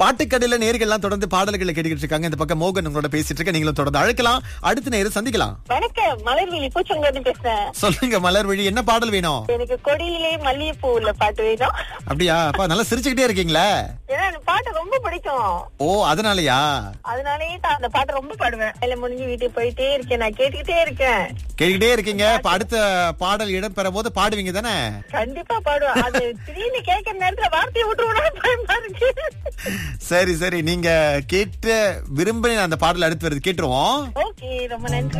பாட்டுக்கடையில நேர்கள்லாம் தொடர்ந்து பாடல்களை கேட்டுக்கிட்டு இருக்காங்க இந்த பக்கம் மோகன் உங்களோட பேசிட்டு இருக்க நீங்களும் தொடர்ந்து அழைக்கலாம் அடுத்த நேரம் சந்திக்கலாம் வணக்கம் மலர்விழி பூச்சங்கன்னு பேசுறேன் சொல்லுங்க மலர் வழி என்ன பாடல் வேணும் எனக்கு கொடியிலே மல்லிகைப்பூ உள்ள பாட்டு வேணும் அப்படியா அப்பா நல்லா சிரிச்சுக்கிட்டே இருக்கீங்களே ஏன்னா அந்த பாட்டு ரொம்ப பிடிக்கும் ஓ அதனாலயா அதனாலயே தான் அந்த பாட்டு ரொம்ப பாடுவேன் வேலை முடிஞ்சு வீட்டுக்கு போயிட்டே இருக்கேன் நான் கேட்டுக்கிட்டே இருக்கேன் கேட்டுக்கிட்டே இருக்கீங்க இப்ப அடுத்த பாடல் இடம் பெற போது பாடுவீங்க தானே கண்டிப்பா பாடுவேன் அது திடீர்னு கேட்கிற நேரத்துல வார்த்தையை விட்டுருவோம் பயமா இருக்கு சரி சரி நீங்க கேட்டு விரும்பின அந்த பாடல் அடுத்து வருது கேட்டுருவோம் ஓகே ரொம்ப நன்றி